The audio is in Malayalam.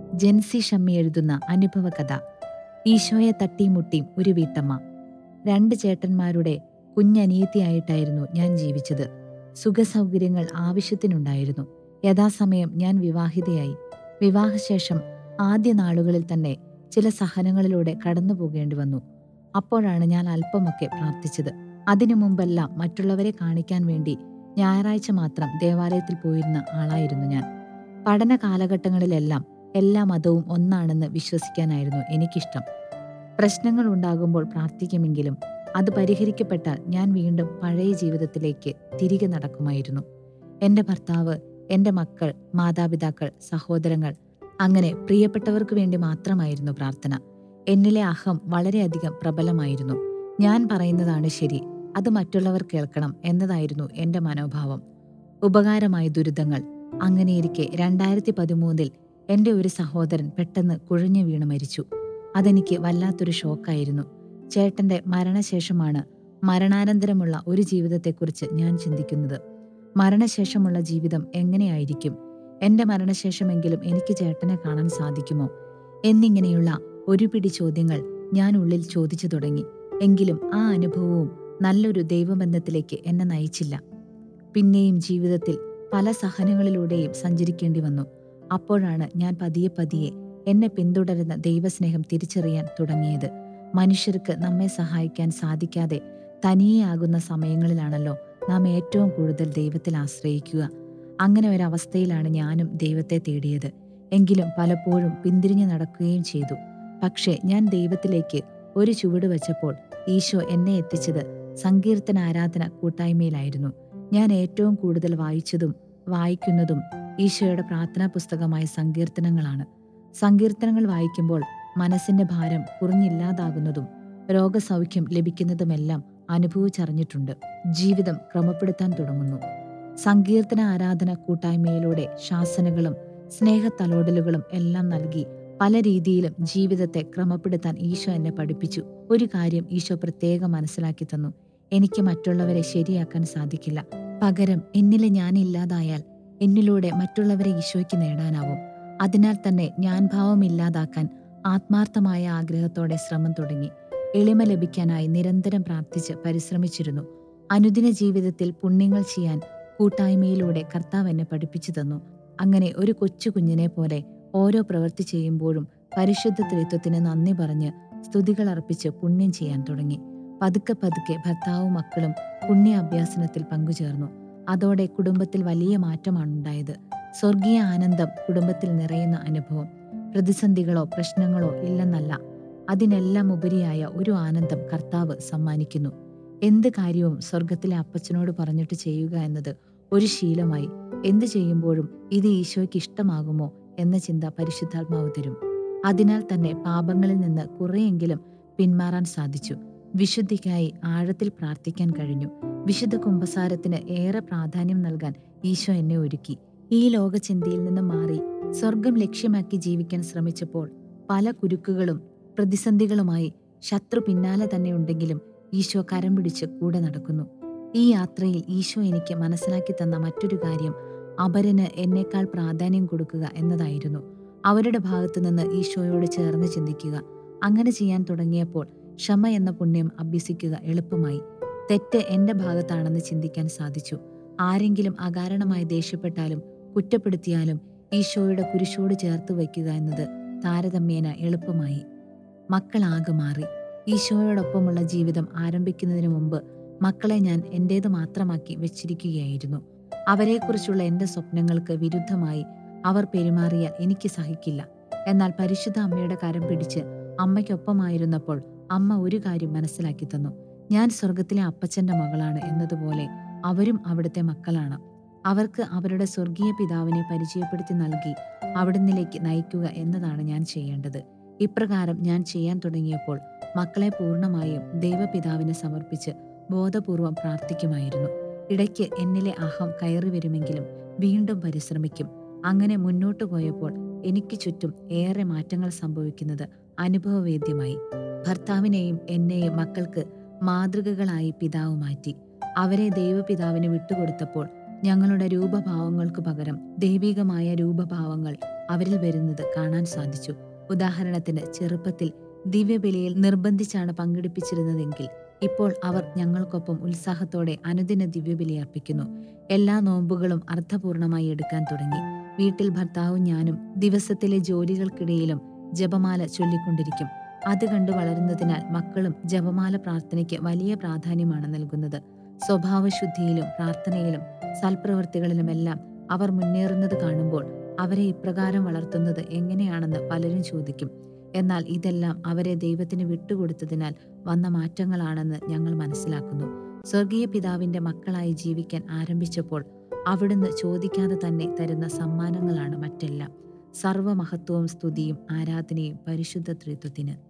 ജെൻസി ഷമ്മി എഴുതുന്ന അനുഭവ കഥ ഈശോയെ തട്ടിമുട്ടിയും ഒരു വീട്ടമ്മ രണ്ട് ചേട്ടന്മാരുടെ കുഞ്ഞനിയത്തിയായിട്ടായിരുന്നു ഞാൻ ജീവിച്ചത് സുഖസൗകര്യങ്ങൾ ആവശ്യത്തിനുണ്ടായിരുന്നു യഥാസമയം ഞാൻ വിവാഹിതയായി വിവാഹശേഷം ആദ്യ നാളുകളിൽ തന്നെ ചില സഹനങ്ങളിലൂടെ കടന്നു പോകേണ്ടി വന്നു അപ്പോഴാണ് ഞാൻ അല്പമൊക്കെ പ്രാർത്ഥിച്ചത് അതിനു മുമ്പെല്ലാം മറ്റുള്ളവരെ കാണിക്കാൻ വേണ്ടി ഞായറാഴ്ച മാത്രം ദേവാലയത്തിൽ പോയിരുന്ന ആളായിരുന്നു ഞാൻ പഠന കാലഘട്ടങ്ങളിലെല്ലാം എല്ലാ മതവും ഒന്നാണെന്ന് വിശ്വസിക്കാനായിരുന്നു എനിക്കിഷ്ടം പ്രശ്നങ്ങൾ ഉണ്ടാകുമ്പോൾ പ്രാർത്ഥിക്കുമെങ്കിലും അത് പരിഹരിക്കപ്പെട്ടാൽ ഞാൻ വീണ്ടും പഴയ ജീവിതത്തിലേക്ക് തിരികെ നടക്കുമായിരുന്നു എൻ്റെ ഭർത്താവ് എൻ്റെ മക്കൾ മാതാപിതാക്കൾ സഹോദരങ്ങൾ അങ്ങനെ പ്രിയപ്പെട്ടവർക്ക് വേണ്ടി മാത്രമായിരുന്നു പ്രാർത്ഥന എന്നിലെ അഹം വളരെയധികം പ്രബലമായിരുന്നു ഞാൻ പറയുന്നതാണ് ശരി അത് മറ്റുള്ളവർ കേൾക്കണം എന്നതായിരുന്നു എൻ്റെ മനോഭാവം ഉപകാരമായ ദുരിതങ്ങൾ അങ്ങനെയിരിക്കെ രണ്ടായിരത്തി പതിമൂന്നിൽ എൻ്റെ ഒരു സഹോദരൻ പെട്ടെന്ന് കുഴഞ്ഞു വീണ് മരിച്ചു അതെനിക്ക് വല്ലാത്തൊരു ഷോക്കായിരുന്നു ചേട്ടന്റെ മരണശേഷമാണ് മരണാനന്തരമുള്ള ഒരു ജീവിതത്തെക്കുറിച്ച് ഞാൻ ചിന്തിക്കുന്നത് മരണശേഷമുള്ള ജീവിതം എങ്ങനെയായിരിക്കും എന്റെ മരണശേഷമെങ്കിലും എനിക്ക് ചേട്ടനെ കാണാൻ സാധിക്കുമോ എന്നിങ്ങനെയുള്ള ഒരു പിടി ചോദ്യങ്ങൾ ഞാൻ ഉള്ളിൽ ചോദിച്ചു തുടങ്ങി എങ്കിലും ആ അനുഭവവും നല്ലൊരു ദൈവബന്ധത്തിലേക്ക് എന്നെ നയിച്ചില്ല പിന്നെയും ജീവിതത്തിൽ പല സഹനങ്ങളിലൂടെയും സഞ്ചരിക്കേണ്ടി വന്നു അപ്പോഴാണ് ഞാൻ പതിയെ പതിയെ എന്നെ പിന്തുടരുന്ന ദൈവസ്നേഹം തിരിച്ചറിയാൻ തുടങ്ങിയത് മനുഷ്യർക്ക് നമ്മെ സഹായിക്കാൻ സാധിക്കാതെ തനിയെയാകുന്ന സമയങ്ങളിലാണല്ലോ നാം ഏറ്റവും കൂടുതൽ ദൈവത്തിൽ ആശ്രയിക്കുക അങ്ങനെ ഒരവസ്ഥയിലാണ് ഞാനും ദൈവത്തെ തേടിയത് എങ്കിലും പലപ്പോഴും പിന്തിരിഞ്ഞു നടക്കുകയും ചെയ്തു പക്ഷേ ഞാൻ ദൈവത്തിലേക്ക് ഒരു ചുവട് വച്ചപ്പോൾ ഈശോ എന്നെ എത്തിച്ചത് സങ്കീർത്തന ആരാധന കൂട്ടായ്മയിലായിരുന്നു ഞാൻ ഏറ്റവും കൂടുതൽ വായിച്ചതും വായിക്കുന്നതും ഈശോയുടെ പ്രാർത്ഥനാ പുസ്തകമായ സങ്കീർത്തനങ്ങളാണ് സങ്കീർത്തനങ്ങൾ വായിക്കുമ്പോൾ മനസ്സിന്റെ ഭാരം കുറഞ്ഞില്ലാതാകുന്നതും രോഗസൗഖ്യം ലഭിക്കുന്നതുമെല്ലാം അനുഭവിച്ചറിഞ്ഞിട്ടുണ്ട് ജീവിതം ക്രമപ്പെടുത്താൻ തുടങ്ങുന്നു സങ്കീർത്തന ആരാധന കൂട്ടായ്മയിലൂടെ ശാസനകളും സ്നേഹത്തലോടലുകളും എല്ലാം നൽകി പല രീതിയിലും ജീവിതത്തെ ക്രമപ്പെടുത്താൻ ഈശോ എന്നെ പഠിപ്പിച്ചു ഒരു കാര്യം ഈശോ പ്രത്യേകം മനസ്സിലാക്കി തന്നു എനിക്ക് മറ്റുള്ളവരെ ശരിയാക്കാൻ സാധിക്കില്ല പകരം എന്നിലെ ഞാൻ ഇല്ലാതായാൽ എന്നിലൂടെ മറ്റുള്ളവരെ ഈശോയ്ക്ക് നേടാനാവും അതിനാൽ തന്നെ ഞാൻ ഭാവം ഇല്ലാതാക്കാൻ ആത്മാർത്ഥമായ ആഗ്രഹത്തോടെ ശ്രമം തുടങ്ങി എളിമ ലഭിക്കാനായി നിരന്തരം പ്രാർത്ഥിച്ച് പരിശ്രമിച്ചിരുന്നു അനുദിന ജീവിതത്തിൽ പുണ്യങ്ങൾ ചെയ്യാൻ കൂട്ടായ്മയിലൂടെ കർത്താവ് എന്നെ പഠിപ്പിച്ചു തന്നു അങ്ങനെ ഒരു കൊച്ചു കുഞ്ഞിനെ പോലെ ഓരോ പ്രവൃത്തി ചെയ്യുമ്പോഴും പരിശുദ്ധ ത്രിത്വത്തിന് നന്ദി പറഞ്ഞ് സ്തുതികൾ അർപ്പിച്ച് പുണ്യം ചെയ്യാൻ തുടങ്ങി പതുക്കെ പതുക്കെ ഭർത്താവും മക്കളും പുണ്യ അഭ്യാസനത്തിൽ പങ്കുചേർന്നു അതോടെ കുടുംബത്തിൽ വലിയ മാറ്റമാണ് ഉണ്ടായത് സ്വർഗീയ ആനന്ദം കുടുംബത്തിൽ നിറയുന്ന അനുഭവം പ്രതിസന്ധികളോ പ്രശ്നങ്ങളോ ഇല്ലെന്നല്ല അതിനെല്ലാം ഉപരിയായ ഒരു ആനന്ദം കർത്താവ് സമ്മാനിക്കുന്നു എന്ത് കാര്യവും സ്വർഗത്തിലെ അപ്പച്ചനോട് പറഞ്ഞിട്ട് ചെയ്യുക എന്നത് ഒരു ശീലമായി എന്തു ചെയ്യുമ്പോഴും ഇത് ഈശോയ്ക്ക് ഇഷ്ടമാകുമോ എന്ന ചിന്ത പരിശുദ്ധാത്മാവ് തരും അതിനാൽ തന്നെ പാപങ്ങളിൽ നിന്ന് കുറെയെങ്കിലും പിന്മാറാൻ സാധിച്ചു വിശുദ്ധിക്കായി ആഴത്തിൽ പ്രാർത്ഥിക്കാൻ കഴിഞ്ഞു വിശുദ്ധ കുംഭസാരത്തിന് ഏറെ പ്രാധാന്യം നൽകാൻ ഈശോ എന്നെ ഒരുക്കി ഈ ലോകചിന്തയിൽ നിന്ന് മാറി സ്വർഗം ലക്ഷ്യമാക്കി ജീവിക്കാൻ ശ്രമിച്ചപ്പോൾ പല കുരുക്കുകളും പ്രതിസന്ധികളുമായി ശത്രു പിന്നാലെ തന്നെ ഉണ്ടെങ്കിലും ഈശോ കരം പിടിച്ച് കൂടെ നടക്കുന്നു ഈ യാത്രയിൽ ഈശോ എനിക്ക് മനസ്സിലാക്കി തന്ന മറ്റൊരു കാര്യം അപരന് എന്നേക്കാൾ പ്രാധാന്യം കൊടുക്കുക എന്നതായിരുന്നു അവരുടെ ഭാഗത്തു നിന്ന് ഈശോയോട് ചേർന്ന് ചിന്തിക്കുക അങ്ങനെ ചെയ്യാൻ തുടങ്ങിയപ്പോൾ ക്ഷമ എന്ന പുണ്യം അഭ്യസിക്കുക എളുപ്പമായി തെറ്റ് എന്റെ ഭാഗത്താണെന്ന് ചിന്തിക്കാൻ സാധിച്ചു ആരെങ്കിലും അകാരണമായി ദേഷ്യപ്പെട്ടാലും കുറ്റപ്പെടുത്തിയാലും ഈശോയുടെ കുരിശോട് ചേർത്ത് വയ്ക്കുക എന്നത് താരതമ്യേന എളുപ്പമായി മക്കളാകെ മാറി ഈശോയോടൊപ്പമുള്ള ജീവിതം ആരംഭിക്കുന്നതിന് മുമ്പ് മക്കളെ ഞാൻ എന്റേത് മാത്രമാക്കി വെച്ചിരിക്കുകയായിരുന്നു അവരെക്കുറിച്ചുള്ള എന്റെ സ്വപ്നങ്ങൾക്ക് വിരുദ്ധമായി അവർ പെരുമാറിയാൽ എനിക്ക് സഹിക്കില്ല എന്നാൽ പരിശുദ്ധ അമ്മയുടെ കരം പിടിച്ച് അമ്മയ്ക്കൊപ്പമായിരുന്നപ്പോൾ അമ്മ ഒരു കാര്യം മനസ്സിലാക്കി തന്നു ഞാൻ സ്വർഗത്തിലെ അപ്പച്ചന്റെ മകളാണ് എന്നതുപോലെ അവരും അവിടുത്തെ മക്കളാണ് അവർക്ക് അവരുടെ സ്വർഗീയ പിതാവിനെ പരിചയപ്പെടുത്തി നൽകി അവിടുന്നിലേക്ക് നയിക്കുക എന്നതാണ് ഞാൻ ചെയ്യേണ്ടത് ഇപ്രകാരം ഞാൻ ചെയ്യാൻ തുടങ്ങിയപ്പോൾ മക്കളെ പൂർണ്ണമായും ദൈവപിതാവിനെ സമർപ്പിച്ച് ബോധപൂർവം പ്രാർത്ഥിക്കുമായിരുന്നു ഇടയ്ക്ക് എന്നിലെ അഹം കയറി വരുമെങ്കിലും വീണ്ടും പരിശ്രമിക്കും അങ്ങനെ മുന്നോട്ടു പോയപ്പോൾ എനിക്ക് ചുറ്റും ഏറെ മാറ്റങ്ങൾ സംഭവിക്കുന്നത് അനുഭവവേദ്യമായി ഭർത്താവിനെയും എന്നെയും മക്കൾക്ക് മാതൃകകളായി പിതാവ് മാറ്റി അവരെ ദൈവപിതാവിന് വിട്ടുകൊടുത്തപ്പോൾ ഞങ്ങളുടെ രൂപഭാവങ്ങൾക്ക് പകരം ദൈവികമായ രൂപഭാവങ്ങൾ അവരിൽ വരുന്നത് കാണാൻ സാധിച്ചു ഉദാഹരണത്തിന് ചെറുപ്പത്തിൽ ദിവ്യബലിയിൽ നിർബന്ധിച്ചാണ് പങ്കെടുപ്പിച്ചിരുന്നതെങ്കിൽ ഇപ്പോൾ അവർ ഞങ്ങൾക്കൊപ്പം ഉത്സാഹത്തോടെ അനുദിന ദിവ്യബലി അർപ്പിക്കുന്നു എല്ലാ നോമ്പുകളും അർത്ഥപൂർണമായി എടുക്കാൻ തുടങ്ങി വീട്ടിൽ ഭർത്താവും ഞാനും ദിവസത്തിലെ ജോലികൾക്കിടയിലും ജപമാല ചൊല്ലിക്കൊണ്ടിരിക്കും അത് കണ്ടു വളരുന്നതിനാൽ മക്കളും ജപമാല പ്രാർത്ഥനയ്ക്ക് വലിയ പ്രാധാന്യമാണ് നൽകുന്നത് സ്വഭാവശുദ്ധിയിലും പ്രാർത്ഥനയിലും സൽപ്രവൃത്തികളിലുമെല്ലാം അവർ മുന്നേറുന്നത് കാണുമ്പോൾ അവരെ ഇപ്രകാരം വളർത്തുന്നത് എങ്ങനെയാണെന്ന് പലരും ചോദിക്കും എന്നാൽ ഇതെല്ലാം അവരെ ദൈവത്തിന് വിട്ടുകൊടുത്തതിനാൽ വന്ന മാറ്റങ്ങളാണെന്ന് ഞങ്ങൾ മനസ്സിലാക്കുന്നു സ്വർഗീയ പിതാവിന്റെ മക്കളായി ജീവിക്കാൻ ആരംഭിച്ചപ്പോൾ അവിടുന്ന് ചോദിക്കാതെ തന്നെ തരുന്ന സമ്മാനങ്ങളാണ് മറ്റെല്ലാം സർവമഹത്വവും സ്തുതിയും ആരാധനയും പരിശുദ്ധ ത്രിത്വത്തിന്